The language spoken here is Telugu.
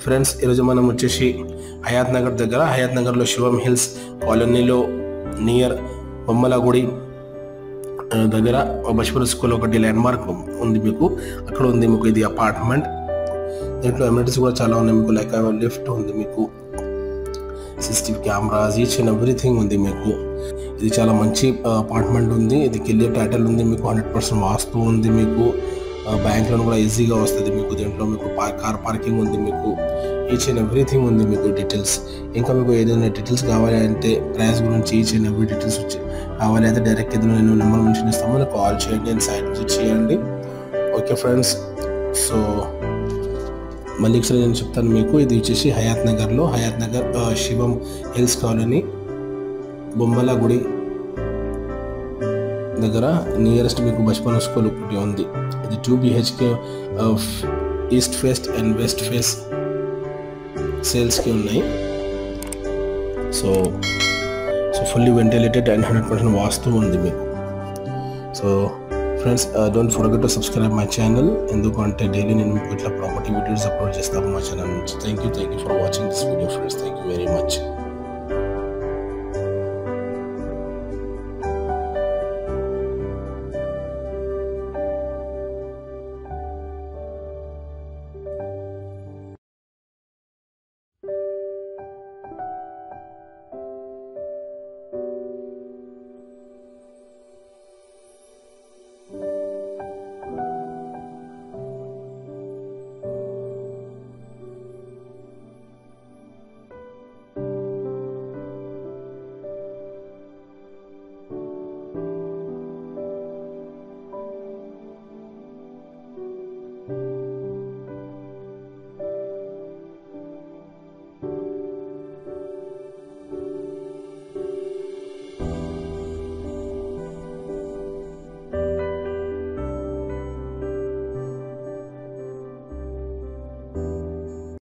ఫ్రెండ్స్ ఈరోజు మనం వచ్చేసి హయాత్ నగర్ దగ్గర హయాత్ నగర్లో శివం హిల్స్ కాలనీలో నియర్ బొమ్మలగుడి ఆ, దగ్గర బష్పూర్ స్కూల్ ఒకటి ల్యాండ్ మార్క్ ఉంది మీకు అక్కడ ఉంది మీకు ఇది అపార్ట్మెంట్ దీంట్లో ఎమ్యూనిటీస్ కూడా చాలా ఉన్నాయి మీకు లైక్ లిఫ్ట్ ఉంది మీకు CCTV cameras each and everything ఉంది మీకు ఇది చాలా మంచి అపార్ట్మెంట్ ఉంది ఇది క్లియర్ టైటిల్ ఉంది మీకు హండ్రెడ్ పర్సెంట్ వాస్తు ఉంది మీకు బ్యాంక్ లోన్ కూడా ఈజీగా వస్తుంది మీకు దీంట్లో మీకు కార్ పార్కింగ్ ఉంది మీకు ఈచ్ అండ్ ఎవ్రీథింగ్ ఉంది మీకు డీటెయిల్స్ ఇంకా మీకు ఏదైనా డీటెయిల్స్ కావాలి అంటే ప్రైస్ గురించి ఈచ్ అండ్ ఎవ్రీ డీటెయిల్స్ వచ్చి కావాలి అయితే డైరెక్ట్ ఏదైనా నేను నెంబర్ మెన్షన్ ఇస్తాము నాకు కాల్ చేయండి అండ్ సైట్ విజిట్ చేయండి ఓకే ఫ్రెండ్స్ సో మళ్ళీ ఒకసారి నేను చెప్తాను మీకు ఇది వచ్చేసి హయాత్ నగర్లో హయాత్ నగర్ ఆ, శివం హిల్స్ కాలనీ బొమ్మల గుడి దగ్గర నియరెస్ట్ మీకు బచ్పన స్కూల్ ఒకటి ఉంది ఇది two BHK east faced and west face సేల్స్కి ఉన్నాయి so so fully ventilated and hundred percent vastu ఉంది మీకు so friends don't forget to subscribe my channel ఎందుకంటే డైలీ నేను మీకు ఇట్లా ప్రాపర్టీ వీడియోస్ అప్లోడ్ చేస్తాను మా ఛానల్ నుంచి thank you thank you for watching this video friends thank you very much